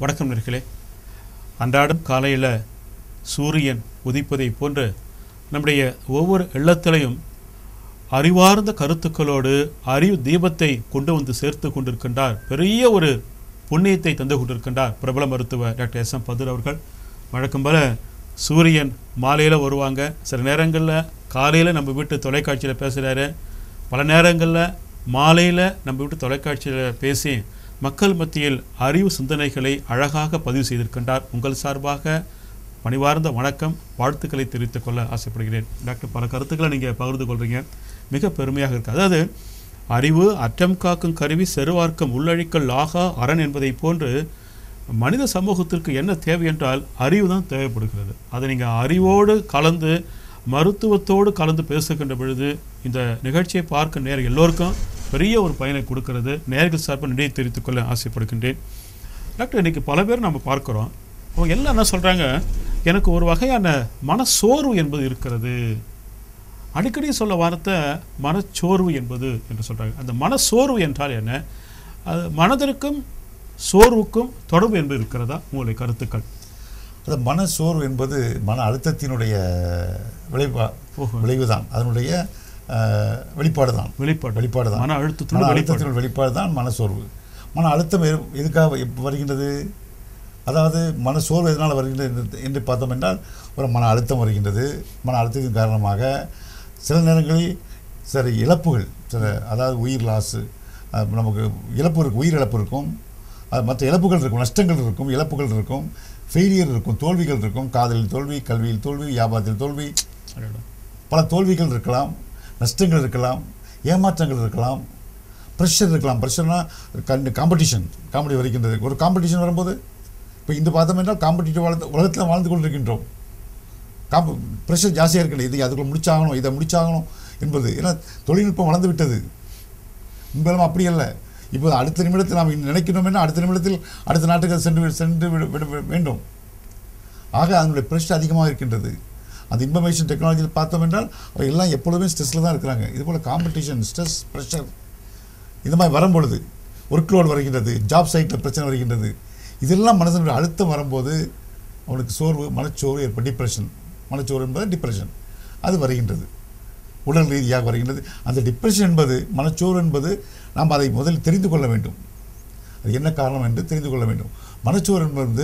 வணக்கம் நேர்களே அன்றாடம் காலையில் சூரியன் உதிப்பதை போன்று நம்முடைய ஒவ்வொரு இல்லத்திலையும் அறிவார்ந்த கருத்துக்களோடு அறிவு தீபத்தை கொண்டு வந்து சேர்த்து கொண்டிருக்கின்றார் பெரிய ஒரு புண்ணியத்தை தந்து கொண்டிருக்கின்றார் பிரபல மருத்துவர் டாக்டர் எஸ் எம் பதுர் அவர்கள் வழக்கம் போல சூரியன் மாலையில் வருவாங்க சில நேரங்களில் காலையில் நம்ம வீட்டு தொலைக்காட்சியில் பேசுகிறாரு பல நேரங்களில் மாலையில் நம்ம வீட்டு தொலைக்காட்சியில் பேசி மக்கள் மத்தியில் அறிவு சிந்தனைகளை அழகாக பதிவு செய்திருக்கின்றார் உங்கள் சார்பாக பணிவார்ந்த வணக்கம் வாழ்த்துக்களை தெரிவித்துக் கொள்ள ஆசைப்படுகிறேன் டாக்டர் பல கருத்துக்களை நீங்கள் பகிர்ந்து கொள்கிறீங்க மிக பெருமையாக இருக்குது அதாவது அறிவு அற்றம் காக்கும் கருவி செருவார்க்கம் உள்ளழிக்கல் ஆகா அரண் என்பதைப் போன்று மனித சமூகத்திற்கு என்ன தேவை என்றால் அறிவு தான் தேவைப்படுகிறது அதை நீங்கள் அறிவோடு கலந்து மருத்துவத்தோடு கலந்து பேசுகின்ற பொழுது இந்த நிகழ்ச்சியை பார்க்க நேரம் எல்லோருக்கும் பெரிய ஒரு பயனை கொடுக்கிறது நேர்கள் சார்பாக நினைவு தெரிவித்துக் கொள்ள ஆசைப்படுகின்றேன் டாக்டர் இன்னைக்கு பல பேர் நம்ம பார்க்குறோம் அவங்க எல்லாம் என்ன சொல்கிறாங்க எனக்கு ஒரு வகையான மனசோர்வு என்பது இருக்கிறது அடிக்கடி சொல்ல வார்த்தை மனச்சோர்வு என்பது என்று சொல்கிறாங்க அந்த மனசோர்வு என்றால் என்ன அது மனதிற்கும் சோர்வுக்கும் தொடர்பு என்பது இருக்கிறதா உங்களுடைய கருத்துக்கள் அது மன சோர்வு என்பது மன அழுத்தத்தினுடைய விளைவா ஓஹோ. விளைவுதான் அதனுடைய அஹ், வெளிப்பாடு தான் வெளிப்பாடு வெளிப்பாடு தான் மன மன அழுத்தத்தினுடைய வெளிப்பாடு அழுத்தத்தினுடைய வெளிப்பாடு தான் மனசோர்வு மன அழுத்தம் எது- எதுக்காக எப்ப வருகின்றது அதாவது மன சோர்வு எதனால் வருகின்றது என்று- என்று பார்த்தோம் என்றால் ஒரு மன அழுத்தம் வருகின்றது மன அழுத்தத்தின் காரணமாக சில நேரங்களில் சில இழப்புகள் சில அதாவது உயிர் லாஸு நமக்கு இழப்பு இருக்கும் உயிர் இழப்பு இருக்கும் அது மற்ற இழப்புகள் இருக்கும் நஷ்டங்கள் இருக்கும் இழப்புகள் இருக்கும் ஃபெயிலியர் இருக்கும் தோல்விகள் இருக்கும் காதலில் தோல்வி கல்வியில் தோல்வி வியாபாரத்தில் தோல்வி அடடா. பல தோல்விகள் இருக்கலாம் நஷ்டங்கள் இருக்கலாம் ஏமாற்றங்கள் இருக்கலாம் ப்ரெஷர் இருக்கலாம் ப்ரெஷர்னா கண்டு காம்படிஷன் காமெடி வருகின்றது ஒரு காம்படிஷன் வரும்போது இப்போ இந்த பார்த்தோம் என்றால் காம்படிட்டிவ் வாழ்ந்து உலகத்தில் வாழ்ந்து கொண்டிருக்கின்றோம் காம்ப ப்ரெஷர் ஜாஸ்தியாக இருக்கிறது இது அதுக்குள்ள முடிச்சாகணும் இதை முடிச்சாகணும் என்பது ஏன்னா தொழில்நுட்பம் வளர்ந்து விட்டது முன்பெல்லாம் அப்படி அல்ல இப்போ அடுத்த நிமிடத்தில் நாம் இன்னும் நினைக்கணும் என்ன அடுத்த நிமிடத்தில் அடுத்த நாட்டுக்கு அது சென்று வி- சென்று விட விட வேண்டும் ஆக அதனுடைய ப்ரெஷர் அதிகமாக இருக்கின்றது அந்த இன்ஃபர்மேஷன் டெக்னாலஜியில் பார்த்தோம் என்றால் அவை எல்லாம் எப்பொழுதுமே ஸ்ட்ரெஸ்ஸில் தான் இருக்கிறாங்க இது போல் காம்படிஷன் ஸ்ட்ரெஸ் ப்ரெஷர் இந்த மாதிரி வரும்பொழுது ஒர்க் லோடு வருகின்றது ஜாப் சைட்டில் பிரச்சனை வருகின்றது இதெல்லாம் மனதனுடைய அழுத்தம் வரும்போது அவனுக்கு சோர்வு மனச்சோர்வு ஏற்ப டிப்ரெஷன் மனச்சோர்வு என்பது டிப்ரெஷன் அது வருகின்றது உடல் ரீதியாக வருகின்றது அந்த டிப்ரெஷன் என்பது மனச்சோர்வு என்பது நாம் அதை முதலில் தெரிந்து கொள்ள வேண்டும் அது என்ன காரணம் என்று தெரிந்து கொள்ள வேண்டும் மனச்சோர்வு என்பது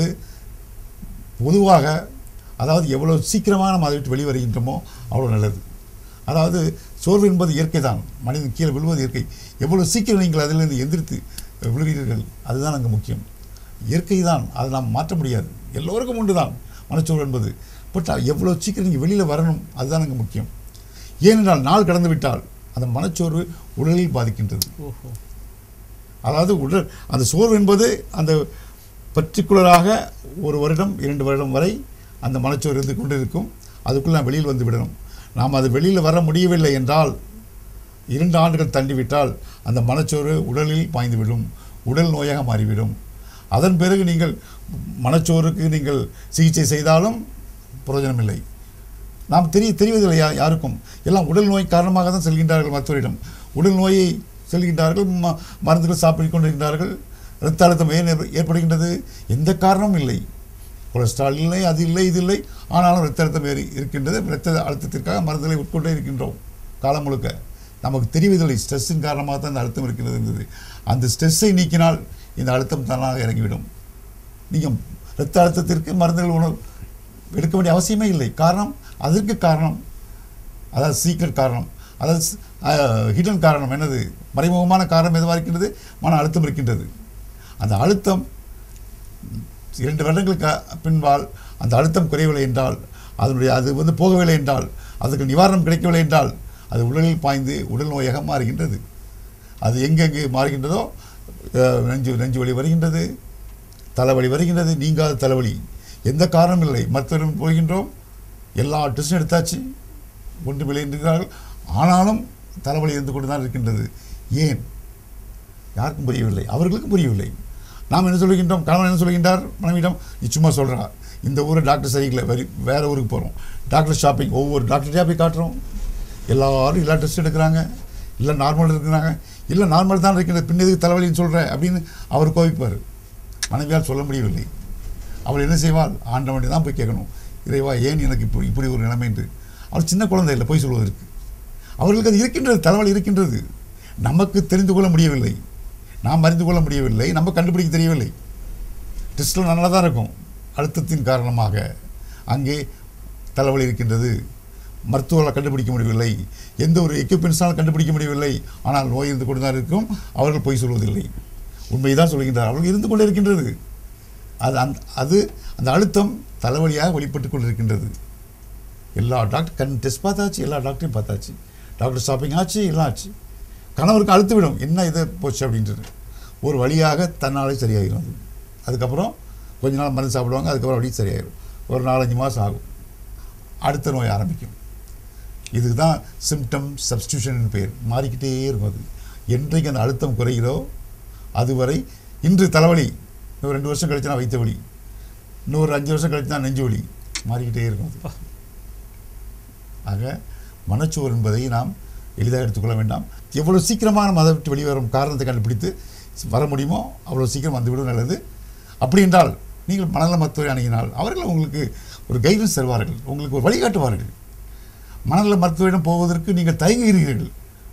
பொதுவாக அதாவது எவ்வளோ சீக்கிரமாக நம்ம அதை விட்டு வெளியே வருகின்றோமோ அவ்வளோ நல்லது அதாவது சோர்வு என்பது இயற்கை தான் மனிதன் கீழே விழுவது இயற்கை எவ்வளோ சீக்கிரம் நீங்கள் அதிலிருந்து எந்திரித்து விழுகிறீர்கள் அதுதான் அங்கே முக்கியம் இயற்கை தான் அதை நாம் மாற்ற முடியாது எல்லோருக்கும் உண்டு தான் மனச்சோர்வு என்பது பட் எவ்வளோ சீக்கிரம் நீங்கள் வெளியில் வரணும் அதுதான் அங்கே முக்கியம் ஏனென்றால் நாள் கடந்து விட்டால் அந்த மனச்சோர்வு உடலில் பாதிக்கின்றது ஓஹோ அதாவது உடல் அந்த சோர்வு என்பது அந்த பர்டிகுலராக ஒரு வருடம் இரண்டு வருடம் வரை அந்த மனச்சோர்வு இருந்து கொண்டு இருக்கும் அதுக்குள் நாம் வெளியில் வந்து விடணும் நாம் அது வெளியில் வர முடியவில்லை என்றால் இரண்டு ஆண்டுகள் தண்டிவிட்டால் அந்த மனச்சோர்வு உடலில் பாய்ந்துவிடும் உடல் நோயாக மாறிவிடும் அதன் பிறகு நீங்கள் மனச்சோருக்கு நீங்கள் சிகிச்சை செய்தாலும் பிரயோஜனமில்லை நாம் தெரிய தெரிவதில்லை யா யாருக்கும் எல்லாம் உடல் நோய் காரணமாக தான் செல்கின்றார்கள் மருத்துவரிடம் உடல் நோயை செல்கின்றார்கள் ம மருந்துகள் சாப்பிட்டு கொண்டிருக்கிறார்கள் இரத்த அழுத்தம் ஏன் ஏற்ப- ஏற்படுகின்றது எந்த காரணமும் இல்லை கொலஸ்ட்ரால் இல்லை அது இல்லை இது இல்லை ஆனாலும் இரத்த அழுத்தம் ஏறி இருக்கின்றது இரத்த அழுத்தத்திற்காக மருந்துகளை உட்கொண்டே இருக்கின்றோம் காலம் முழுக்க நமக்கு தெரிவதில்லை ஸ்ட்ரெஸ்ஸின் காரணமாக தான் இந்த அழுத்தம் இருக்கிறது என்பது அந்த ஸ்ட்ரெஸ்ஸை நீக்கினால் இந்த அழுத்தம் தானாக இறங்கிவிடும் நீங்கள் இரத்த அழுத்தத்திற்கு மருந்துகள் உணவு எடுக்க வேண்டிய அவசியமே இல்லை காரணம் அதற்கு காரணம் அதாவது சீக்கிரம் காரணம் அதாவது ஹிடன் காரணம் என்னது மறைமுகமான காரணம் எதுவாக இருக்கின்றது மன அழுத்தம் இருக்கின்றது அந்த அழுத்தம் இரண்டு வருடங்களுக்கு பின்பால் அந்த அழுத்தம் குறையவில்லை என்றால் அதனுடைய அது வந்து போகவில்லை என்றால் அதுக்கு நிவாரணம் கிடைக்கவில்லை என்றால் அது உடலில் பாய்ந்து உடல் நோயாக மாறுகின்றது அது எங்கெங்கு மாறுகின்றதோ அஹ், நெஞ்சு நெஞ்சு வலி வருகின்றது தலைவலி வருகின்றது நீங்காத தலைவலி எந்த காரணமும் இல்லை மருத்துவரிடம் போகின்றோம் எல்லா டெஸ்டும் எடுத்தாச்சு ஒன்று விளைகின்றார்கள் ஆனாலும் தலைவலி இருந்து கொண்டு தான் இருக்கின்றது ஏன் யாருக்கும் புரியவில்லை அவர்களுக்கும் புரியவில்லை நாம் என்ன சொல்கின்றோம் கணவன் என்ன சொல்கின்றார் மனைவியிடம் நீ சும்மா சொல்கிறா இந்த ஊரை டாக்டர் சரியில்லை வெரி வேற ஊருக்கு போகிறோம் டாக்டர் ஷாப்பிங் ஒவ்வொரு டாக்டர்கிட்டயா போய் காட்டுறோம் எல்லாரும் எல்லா டெஸ்ட் எடுக்கிறாங்க இல்லை நார்மல் இருக்கிறாங்க இல்லை நார்மல் தான் இருக்கின்ற பின் எதுக்கு தலைவலின்னு சொல்கிற அப்படின்னு அவர் கோவிப்பார் மனைவியால் சொல்ல முடியவில்லை அவள் என்ன செய்வாள் ஆண்டவனை தான் போய் கேட்கணும் இறைவா ஏன் எனக்கு இப்போ இப்படி ஒரு நிலைமை என்று அவள் சின்ன குழந்தை இல்லை போய் சொல்வதற்கு அவர்களுக்கு அது இருக்கின்றது தலைவலி இருக்கின்றது நமக்கு தெரிந்து கொள்ள முடியவில்லை நாம் அறிந்து கொள்ள முடியவில்லை நம்ம கண்டுபிடிக்க தெரியவில்லை டெஸ்ட்டில் நல்லா தான் இருக்கும் அழுத்தத்தின் காரணமாக அங்கே தலைவலி இருக்கின்றது மருத்துவரால் கண்டுபிடிக்க முடியவில்லை எந்த ஒரு எக்யூப்மெண்ட்ஸாலும் கண்டுபிடிக்க முடியவில்லை ஆனால் நோய் இருந்து கொண்டு தான் இருக்கும் அவர்கள் பொய் சொல்வதில்லை உண்மைதான் சொல்கின்றார் அவர்கள் இருந்து கொண்டே இருக்கின்றது அது அந்த அது அந்த அழுத்தம் தலைவலியாக வெளிப்பட்டு கொண்டிருக்கின்றது எல்லா டாக்டர் கண் டெஸ்ட் பார்த்தாச்சு எல்லா டாக்டரையும் பார்த்தாச்சு டாக்டர் ஷாப்பிங் ஆச்சு எல்லாம் ஆச்சு கணவருக்கு அழுத்து விடும் என்ன இதை போச்சு அப்படின்றது ஒரு வழியாக தன்னாலே சரியாயிரும் அது அதுக்கப்புறம் கொஞ்ச நாள் மருந்து சாப்பிடுவாங்க அதுக்கப்புறம் அப்படியே சரியாயிரும் ஒரு நாலஞ்சு மாதம் ஆகும் அடுத்த நோய் ஆரம்பிக்கும் இதுக்கு தான் சிம்டம் சப்ஸ்டியூஷன் பேர் மாறிக்கிட்டே இருக்கும் அது என்றைக்கு அந்த அழுத்தம் குறைகிறோ அதுவரை இன்று தலைவலி இன்னும் ரெண்டு வருஷம் கழிச்சுனா வைத்த வலி இன்னொரு அஞ்சு வருஷம் கழிச்சுனா நெஞ்சு வலி மாறிக்கிட்டே இருக்கும் அது ஆக மனச்சோர் என்பதை நாம் எளிதாக எடுத்துக்கொள்ள வேண்டாம் எவ்வளவு சீக்கிரமாக நம்ம அதை விட்டு வெளிவரும் காரணத்தை கண்டுபிடித்து வர முடியுமோ அவ்வளோ சீக்கிரம் வந்துவிடும் நல்லது அப்படி என்றால் நீங்கள் மனநல மருத்துவரை அணுகினால் அவர்கள் உங்களுக்கு ஒரு கைடன்ஸ் தருவார்கள் உங்களுக்கு ஒரு வழிகாட்டுவார்கள் மனநல மருத்துவரிடம் போவதற்கு நீங்கள் தயங்குகிறீர்கள்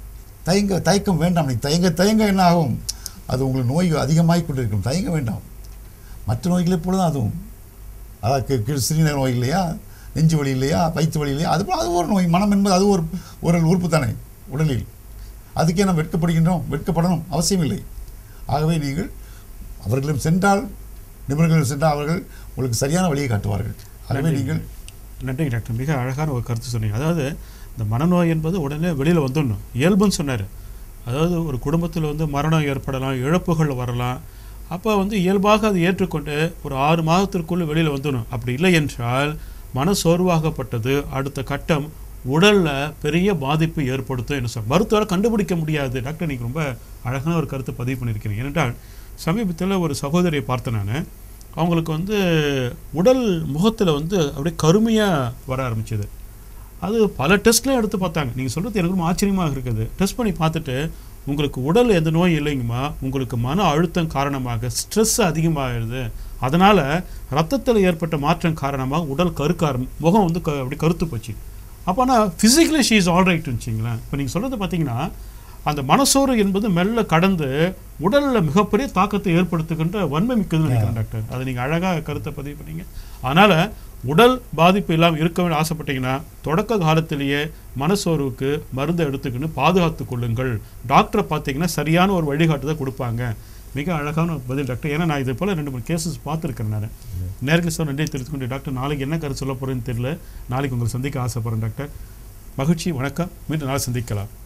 தயங்க தயக்கம் வேண்டாம் நீ தயங்க தயங்க என்ன ஆகும் அது உங்களுக்கு நோய் அதிகமாகிக் கொண்டிருக்கும் தயங்க வேண்டாம் மற்ற நோய்களைப் போல தான் அதுவும் அதாவது கீழ் சிறுநீரக நோய் இல்லையா நெஞ்சு வலி இல்லையா வயிற்று வலி இல்லையா அது போல அது ஒரு நோய் மனம் என்பது அது ஒரு ஒரு உறுப்பு தானே உடலில் அதுக்கே நாம் வெட்கப்படுகின்றோம் வெட்கப்படணும் அவசியம் இல்லை ஆகவே நீங்கள் அவர்களிடம் சென்றால் நிபுணர்களிடம் சென்றால் அவர்கள் உங்களுக்கு சரியான வழியை காட்டுவார்கள் ஆகவே நன்றி. நீங்கள் நன்றி டாக்டர் மிக அழகான ஒரு கருத்து சொன்னீங்க அதாவது இந்த மனநோய் என்பது உடனே வெளியில் வந்துடணும் இயல்புன்னு சொன்னார் அதாவது ஒரு குடும்பத்தில் வந்து மரணம் ஏற்படலாம் இழப்புகள் வரலாம் அப்போ வந்து இயல்பாக அதை ஏற்றுக்கொண்டு ஒரு ஆறு மாதத்திற்குள்ளே வெளியில் வந்துடணும் அப்படி இல்லை என்றால் மனசோர்வாகப்பட்டது அடுத்த கட்டம் உடலில் பெரிய பாதிப்பு ஏற்படுத்தும் என்ன சொல் மருத்துவரை கண்டுபிடிக்க முடியாது டாக்டர் நீங்கள் ரொம்ப அழகான ஒரு கருத்தை பதிவு பண்ணியிருக்கிறீங்க ஏனென்றால் சமீபத்தில் ஒரு சகோதரியை பார்த்தேன் நான் அவங்களுக்கு வந்து உடல் முகத்தில் வந்து அப்படியே கருமையாக வர ஆரம்பிச்சது அது பல டெஸ்ட்லேயும் எடுத்து பார்த்தாங்க நீங்கள் சொல்கிறது எனக்கு ரொம்ப ஆச்சரியமாக இருக்குது டெஸ்ட் பண்ணி பார்த்துட்டு உங்களுக்கு உடல் எந்த நோய் இல்லைங்கம்மா உங்களுக்கு மன அழுத்தம் காரணமாக ஸ்ட்ரெஸ் அதிகமாகிடுது அதனால் ரத்தத்தில் ஏற்பட்ட மாற்றம் காரணமாக உடல் கருக்க ஆரம் முகம் வந்து க அப்படி கருத்து போச்சு அப்போனா physically she is all right வச்சிங்களேன் இப்போ நீங்கள் சொல்கிறது பார்த்தீங்கன்னா அந்த மனசோறு என்பது மெல்ல கடந்து உடலில் மிகப்பெரிய தாக்கத்தை ஏற்படுத்துகின்ற வன்மை மிக்கதுன்னு நினைக்கிறேன் டாக்டர் அதை நீங்கள் அழகாக கருத்தை பதிவு பண்ணீங்க அதனால் உடல் பாதிப்பு இல்லாமல் இருக்க வேண்டும் ஆசைப்பட்டீங்கன்னா தொடக்க காலத்திலேயே மனசோர்வுக்கு மருந்து எடுத்துக்கின்னு பாதுகாத்து கொள்ளுங்கள் டாக்டரை பார்த்தீங்கன்னா சரியான ஒரு வழிகாட்டுதல் கொடுப்பாங்க மிக அழகான பதில் டாக்டர் ஏன்னா நான் இது போல் ரெண்டு மூணு கேசஸ் பார்த்துருக்கேன் நான் நேரில் சார் நன்றி தெரிவித்துக் கொண்டு டாக்டர் நாளைக்கு என்ன கருத்து சொல்ல போகிறேன்னு தெரியல நாளைக்கு உங்களை சந்திக்க ஆசைப்படுறேன் டாக்டர் மகிழ்ச்சி வணக்கம் மீண்டும் நாளை சந்திக்கலாம்